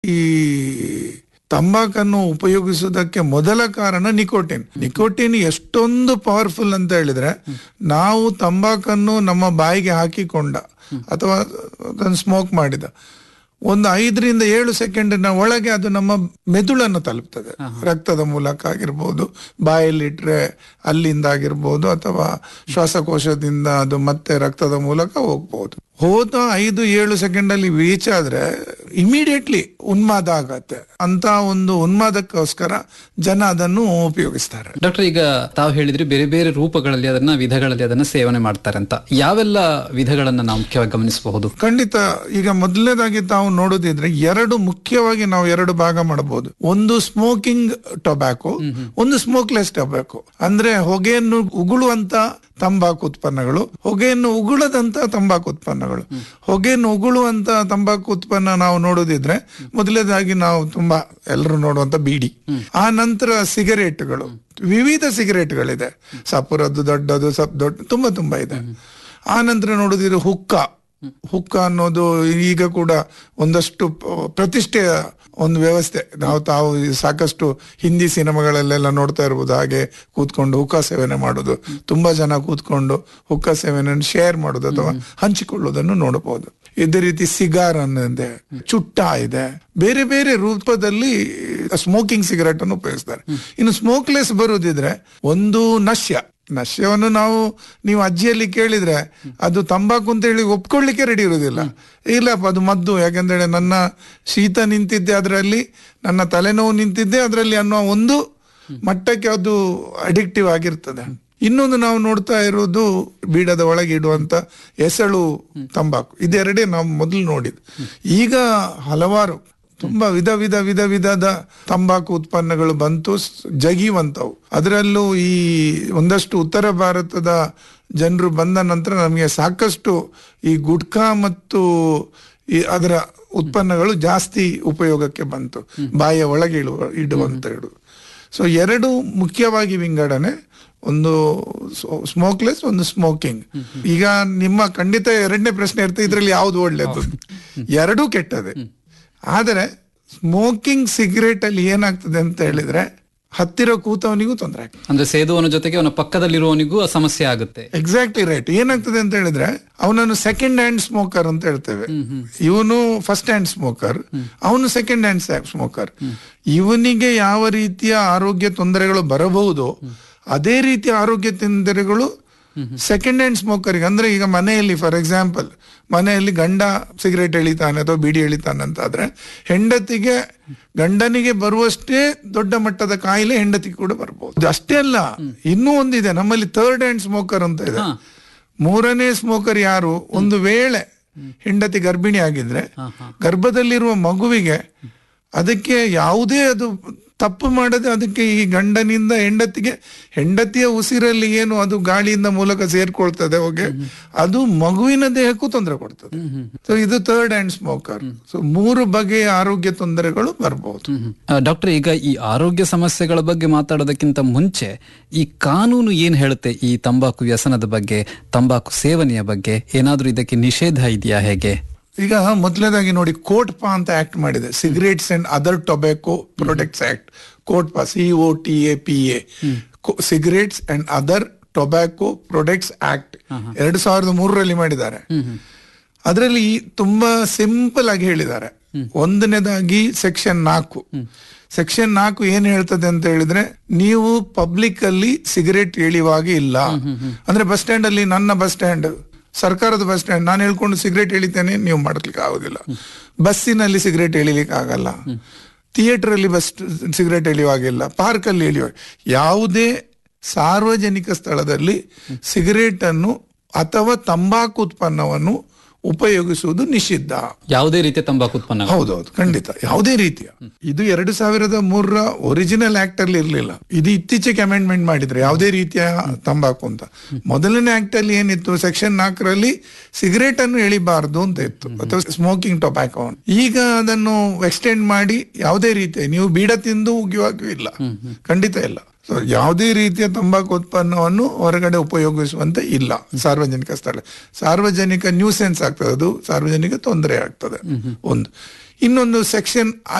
ಈ ತಂಬಾಕನ್ನು ಉಪಯೋಗಿಸುವುದಕ್ಕೆ ಮೊದಲ ಕಾರಣ ನಿಕೋಟಿನ್ ನಿಕೋಟಿನ್ ಎಷ್ಟೊಂದು ಪವರ್ಫುಲ್ ಅಂತ ಹೇಳಿದ್ರೆ ನಾವು ತಂಬಾಕನ್ನು ನಮ್ಮ ಬಾಯಿಗೆ ಹಾಕಿಕೊಂಡ ಅಥವಾ ಸ್ಮೋಕ್ ಮಾಡಿದ ಒಂದು ಐದರಿಂದ ಏಳು ಸೆಕೆಂಡಿನ ಒಳಗೆ ಅದು ನಮ್ಮ ಮೆದುಳನ್ನು ತಲುಪ್ತದೆ ರಕ್ತದ ಮೂಲಕ ಆಗಿರ್ಬೋದು ಬಾಯಲ್ಲಿಟ್ರೆ ಅಲ್ಲಿಂದ ಆಗಿರ್ಬೋದು ಅಥವಾ ಶ್ವಾಸಕೋಶದಿಂದ ಅದು ಮತ್ತೆ ರಕ್ತದ ಮೂಲಕ ಹೋಗ್ಬೋದು ಹೋದ ಐದು ಏಳು ಸೆಕೆಂಡ್ ಅಲ್ಲಿ ರೀಚ್ ಆದ್ರೆ ಇಮಿಡಿಯೇಟ್ಲಿ ಉನ್ಮಾದ ಆಗತ್ತೆ ಅಂತ ಒಂದು ಉನ್ಮಾದಕ್ಕೋಸ್ಕರ ಜನ ಅದನ್ನು ಉಪಯೋಗಿಸ್ತಾರೆ ಡಾಕ್ಟರ್ ಈಗ ತಾವು ಹೇಳಿದ್ರಿ ಬೇರೆ ಬೇರೆ ರೂಪಗಳಲ್ಲಿ ಅದನ್ನ ವಿಧಗಳಲ್ಲಿ ಅದನ್ನ ಸೇವನೆ ಮಾಡ್ತಾರೆ ಅಂತ ಯಾವೆಲ್ಲ ವಿಧಗಳನ್ನ ನಾವು ಮುಖ್ಯವಾಗಿ ಗಮನಿಸಬಹುದು ಖಂಡಿತ ಈಗ ಮೊದಲನೇದಾಗಿ ತಾವು ನೋಡೋದಿದ್ರೆ ಎರಡು ಮುಖ್ಯವಾಗಿ ನಾವು ಎರಡು ಭಾಗ ಮಾಡಬಹುದು ಒಂದು ಸ್ಮೋಕಿಂಗ್ ಟೊಬ್ಯಾಕೊ ಒಂದು ಸ್ಮೋಕ್ಲೆಸ್ ಟೊಬ್ಯಾಕೊ ಅಂದ್ರೆ ಹೊಗೆಯನ್ನು ಉಗುಳುವಂತ ತಂಬಾಕು ಉತ್ಪನ್ನಗಳು ಹೊಗೆಯನ್ನು ಉಗುಳದಂತ ತಂಬಾಕು ಉತ್ಪನ್ನಗಳು ಹೊಗೆಯನ್ನು ಉಗುಳುವಂತ ತಂಬಾಕು ಉತ್ಪನ್ನ ನಾವು ನೋಡೋದಿದ್ರೆ ಮೊದಲನೇದಾಗಿ ನಾವು ತುಂಬಾ ಎಲ್ಲರೂ ನೋಡುವಂತ ಬೀಡಿ ಆ ನಂತರ ಸಿಗರೇಟ್ಗಳು ವಿವಿಧ ಸಿಗರೇಟ್ಗಳಿದೆ ಸಪುರದ್ದು ದೊಡ್ಡದು ಸಪ್ ದೊಡ್ಡ ತುಂಬಾ ತುಂಬಾ ಇದೆ ಆ ನಂತರ ನೋಡೋದಿದ್ರೆ ಹುಕ್ಕ ಹುಕ್ಕ ಅನ್ನೋದು ಈಗ ಕೂಡ ಒಂದಷ್ಟು ಪ- ಪ್ರತಿಷ್ಠೆಯ ಒಂದು ವ್ಯವಸ್ಥೆ ನಾವು ತಾವು ಈ ಸಾಕಷ್ಟು ಹಿಂದಿ ಸಿನಿಮಾಗಳಲ್ಲೆಲ್ಲ ನೋಡ್ತಾ ಇರ್ಬೋದು ಹಾಗೆ ಕೂತ್ಕೊಂಡು ಹುಕ್ಕ ಸೇವನೆ ಮಾಡೋದು ತುಂಬಾ ಜನ ಕೂತ್ಕೊಂಡು ಹುಕ್ಕ ಸೇವನೆಯನ್ನು ಶೇರ್ ಮಾಡೋದು ಅಥವಾ ಹಂಚಿಕೊಳ್ಳೋದನ್ನು ನೋಡಬಹುದು ಇದೇ ರೀತಿ ಸಿಗಾರ್ ಅನ್ನೋದೆ ಚುಟ್ಟ ಇದೆ ಬೇರೆ ಬೇರೆ ರೂಪದಲ್ಲಿ ಸ್ಮೋಕಿಂಗ್ ಸಿಗರೆಟ್ ಅನ್ನು ಉಪಯೋಗಿಸ್ತಾರೆ ಇನ್ನು ಸ್ಮೋಕ್ಲೆಸ್ ಬರುದಿದ್ರೆ ಒಂದು ನಶ್ಯ ನಶ್ಯವನ್ನು ನಾವು ನೀವು ಅಜ್ಜಿಯಲ್ಲಿ ಕೇಳಿದ್ರೆ ಅದು ತಂಬಾಕು ಅಂತ ಹೇಳಿ ಒಪ್ಕೊಳ್ಳಿಕ್ಕೆ ರೆಡಿ ಇರುವುದಿಲ್ಲ ಇಲ್ಲಪ್ಪ ಅದು ಮದ್ದು ಯಾಕಂದ್ರೆ ನನ್ನ ಶೀತ ನಿಂತಿದ್ದೆ ಅದರಲ್ಲಿ ನನ್ನ ತಲೆನೋವು ನಿಂತಿದ್ದೆ ಅದರಲ್ಲಿ ಅನ್ನೋ ಒಂದು ಮಟ್ಟಕ್ಕೆ ಅದು ಅಡಿಕ್ಟಿವ್ ಆಗಿರ್ತದೆ ಇನ್ನೊಂದು ನಾವು ನೋಡ್ತಾ ಇರೋದು ಬೀಡದ ಒಳಗೆ ಇಡುವಂತ ಎಸಳು ತಂಬಾಕು ಇದೆರಡೇ ನಾವು ಮೊದಲು ನೋಡಿದ್ ಈಗ ಹಲವಾರು ತುಂಬಾ ವಿಧ ವಿಧ ವಿಧ ವಿಧದ ತಂಬಾಕು ಉತ್ಪನ್ನಗಳು ಬಂತು ಸ್- ಜಗಿಯುವಂತವು ಅದರಲ್ಲೂ ಈ ಒಂದಷ್ಟು ಉತ್ತರ ಭಾರತದ ಜನರು ಬಂದ ನಂತರ ನಮಗೆ ಸಾಕಷ್ಟು ಈ ಗುಟ್ಕಾ ಮತ್ತು ಈ ಅದರ ಉತ್ಪನ್ನಗಳು ಜಾಸ್ತಿ ಉಪಯೋಗಕ್ಕೆ ಬಂತು ಬಾಯಿಯ ಒಳಗೆ ಇಡುವ ಇಡುವಂತ ಇಡು ಸೊ ಎರಡು ಮುಖ್ಯವಾಗಿ ವಿಂಗಡಣೆ ಒಂದು ಸ್ಮೋಕ್ಲೆಸ್ ಒಂದು ಸ್ಮೋಕಿಂಗ್ ಈಗ ನಿಮ್ಮ ಖಂಡಿತ ಎರಡನೇ ಪ್ರಶ್ನೆ ಇರ್ತದೆ ಇದರಲ್ಲಿ ಯಾವ್ದು ಒಳ್ಳೇದು ಎರಡೂ ಕೆಟ್ಟದೆ ಆದರೆ ಸ್ಮೋಕಿಂಗ್ ಸಿಗರೇಟ್ ಅಲ್ಲಿ ಏನಾಗ್ತದೆ ಅಂತ ಹೇಳಿದ್ರೆ ಹತ್ತಿರ ಕೂತವನಿಗೂ ತೊಂದರೆ ಆಗ್ತದೆ ಅಂದ್ರೆ ಸೇದುವನ ಜೊತೆಗೆ ಅವನ ಪಕ್ಕದಲ್ಲಿರುವವನಿಗೂ ಆ ಸಮಸ್ಯೆ ಆಗುತ್ತೆ ಎಕ್ಸಾಕ್ಟ್ಲಿ ರೈಟ್ ಏನಾಗ್ತದೆ ಅಂತ ಹೇಳಿದ್ರೆ ಅವನನ್ನು ಸೆಕೆಂಡ್ ಹ್ಯಾಂಡ್ ಸ್ಮೋಕರ್ ಅಂತ ಹೇಳ್ತೇವೆ ಇವನು ಫಸ್ಟ್ ಹ್ಯಾಂಡ್ ಸ್ಮೋಕರ್ ಅವನು ಸೆಕೆಂಡ್ ಹ್ಯಾಂಡ್ ಸ್ಮೋಕರ್ ಇವನಿಗೆ ಯಾವ ರೀತಿಯ ಆರೋಗ್ಯ ತೊಂದರೆಗಳು ಬರಬಹುದು ಅದೇ ರೀತಿಯ ಆರೋಗ್ಯ ತೊಂದರೆಗಳು ಸೆಕೆಂಡ್ ಹ್ಯಾಂಡ್ ಸ್ಮೋಕರ್ಗೆ ಅಂದ್ರೆ ಈಗ ಮನೆಯಲ್ಲಿ ಫಾರ್ ಎಕ್ಸಾಂಪಲ್ ಮನೆಯಲ್ಲಿ ಗಂಡ ಸಿಗರೇಟ್ ಎಳಿತಾನೆ ಅಥವಾ ಬೀಡಿ ಎಳಿತಾನೆ ಅಂತ ಆದ್ರೆ ಹೆಂಡತಿಗೆ ಗಂಡನಿಗೆ ಬರುವಷ್ಟೇ ದೊಡ್ಡ ಮಟ್ಟದ ಕಾಯಿಲೆ ಹೆಂಡತಿಗೆ ಕೂಡ ಬರ್ಬೋದು ಅಷ್ಟೇ ಅಲ್ಲ ಇನ್ನೂ ಒಂದಿದೆ ನಮ್ಮಲ್ಲಿ ಥರ್ಡ್ ಹ್ಯಾಂಡ್ ಸ್ಮೋಕರ್ ಅಂತ ಇದೆ ಮೂರನೇ ಸ್ಮೋಕರ್ ಯಾರು ಒಂದು ವೇಳೆ ಹೆಂಡತಿ ಗರ್ಭಿಣಿ ಆಗಿದ್ರೆ ಗರ್ಭದಲ್ಲಿರುವ ಮಗುವಿಗೆ ಅದಕ್ಕೆ ಯಾವುದೇ ಅದು ತಪ್ಪು ಮಾಡದೆ ಅದಕ್ಕೆ ಈ ಗಂಡನಿಂದ ಹೆಂಡತಿಗೆ ಹೆಂಡತಿಯ ಉಸಿರಲ್ಲಿ ಏನು ಅದು ಗಾಳಿಯಿಂದ ಮೂಲಕ ಸೇರ್ಕೊಳ್ತದೆ ಹೋಗಿ ಅದು ಮಗುವಿನ ದೇಹಕ್ಕೂ ತೊಂದರೆ ಕೊಡ್ತದೆ ಸೊ ಇದು ಥರ್ಡ್ ಹ್ಯಾಂಡ್ ಸ್ಮೋಕರ್ ಸೊ ಮೂರು ಬಗೆಯ ಆರೋಗ್ಯ ತೊಂದರೆಗಳು ಬರಬಹುದು ಆ, ಡಾಕ್ಟರ್ ಈಗ ಈ ಆರೋಗ್ಯ ಸಮಸ್ಯೆಗಳ ಬಗ್ಗೆ ಮಾತಾಡೋದಕ್ಕಿಂತ ಮುಂಚೆ ಈ ಕಾನೂನು ಏನ್ ಹೇಳುತ್ತೆ ಈ ತಂಬಾಕು ವ್ಯಸನದ ಬಗ್ಗೆ ತಂಬಾಕು ಸೇವನೆಯ ಬಗ್ಗೆ ಏನಾದ್ರೂ ಇದಕ್ಕೆ ನಿಷೇಧ ಇದೆಯಾ ಹೇಗೆ ಈಗ ಮೊದಲನೇದಾಗಿ ನೋಡಿ ಕೋಟ್ ಪಾ ಅಂತ ಆಕ್ಟ್ ಮಾಡಿದೆ cigarettes and other tobacco products act COTPA C O T A P A cigarettes and other tobacco products act ಎರಡ್ ಸಾವಿರದ ಮೂರರಲ್ಲಿ ಮಾಡಿದ್ದಾರೆ ಅದರಲ್ಲಿ ತುಂಬಾ ಸಿಂಪಲ್ ಆಗಿ ಹೇಳಿದ್ದಾರೆ ಒಂದನೇದಾಗಿ ಸೆಕ್ಷನ್ ನಾಲ್ಕು ಸೆಕ್ಷನ್ ನಾಲ್ಕು ಏನ್ ಹೇಳ್ತದೆ ಅಂತ ಹೇಳಿದ್ರೆ ನೀವು ಪಬ್ಲಿಕ್ ಅಲ್ಲಿ ಸಿಗರೇಟ್ ಎಳೆಯುವಾಗ ಇಲ್ಲ ಅಂದ್ರೆ ಬಸ್ ಸ್ಟ್ಯಾಂಡ್ ಅಲ್ಲಿ ನನ್ನ ಬಸ್ ಸ್ಟ್ಯಾಂಡ್ ಸರ್ಕಾರದ ಬಸ್ ಸ್ಟ್ಯಾಂಡ್ ನಾನು ಹೇಳ್ಕೊಂಡು ಸಿಗರೇಟ್ ಎಳಿತೇನೆ ನೀವು ಮಾಡ್ಲಿಕ್ಕೆ ಆಗುದಿಲ್ಲ ಬಸ್ಸಿನಲ್ಲಿ ಸಿಗರೇಟ್ ಎಳಿಲಿಕ್ಕೆ ಆಗಲ್ಲ ಥಿಯೇಟರ್ ಅಲ್ಲಿ ಬಸ್ ಸಿಗರೇಟ್ ಎಳೆಯುವಾಗಿಲ್ಲ ಪಾರ್ಕ್ ಅಲ್ಲಿ ಎಳೆಯುವ ಯಾವುದೇ ಸಾರ್ವಜನಿಕ ಸ್ಥಳದಲ್ಲಿ ಸಿಗರೇಟ್ ಅನ್ನು ಅಥವಾ ತಂಬಾಕು ಉತ್ಪನ್ನವನ್ನು ಉಪಯೋಗಿಸುವುದು ನಿಷಿದ್ಧ ಯಾವುದೇ ರೀತಿಯ ತಂಬಾಕು ಉತ್ಪನ್ನ ಹೌದೌದು ಖಂಡಿತ ಯಾವುದೇ ರೀತಿಯ ಇದು ಎರಡು ಸಾವಿರದ ಮೂರರ ಒರಿಜಿನಲ್ ಆಕ್ಟ್ ಅಲ್ಲಿ ಇರ್ಲಿಲ್ಲ ಇದು ಇತ್ತೀಚೆಗೆ ಅಮೆಂಡ್ಮೆಂಟ್ ಮಾಡಿದ್ರೆ ಯಾವುದೇ ರೀತಿಯ ತಂಬಾಕು ಅಂತ ಮೊದಲನೇ ಆಕ್ಟ್ ಅಲ್ಲಿ ಏನಿತ್ತು ಸೆಕ್ಷನ್ ನಾಲ್ಕರಲ್ಲಿ ಸಿಗರೇಟ್ ಅನ್ನು ಎಳಿಬಾರ್ದು ಅಂತ ಇತ್ತು ಅಥವಾ ಸ್ಮೋಕಿಂಗ್ ಟೊಬ್ಯಾಕೋ ಈಗ ಅದನ್ನು ಎಕ್ಸ್ಟೆಂಡ್ ಮಾಡಿ ಯಾವುದೇ ರೀತಿಯ ನೀವು ಬೀಡ ತಿಂದು ಉಗಿಯುವಾಗೂ ಇಲ್ಲ ಖಂಡಿತ ಇಲ್ಲ So, ಯಾವುದೇ ರೀತಿಯ ತಂಬಾಕು ಉತ್ಪನ್ನವನ್ನು ಹೊರಗಡೆ ಉಪಯೋಗಿಸುವಂತೆ ಇಲ್ಲ ಸಾರ್ವಜನಿಕ ಸ್ಥಳ ಸಾರ್ವಜನಿಕ ನ್ಯೂಸೆನ್ಸ್ ಆಗ್ತದೆ ಅದು ಸಾರ್ವಜನಿಕ ತೊಂದರೆ ಆಗ್ತದೆ ಒಂದು ಇನ್ನೊಂದು ಸೆಕ್ಷನ್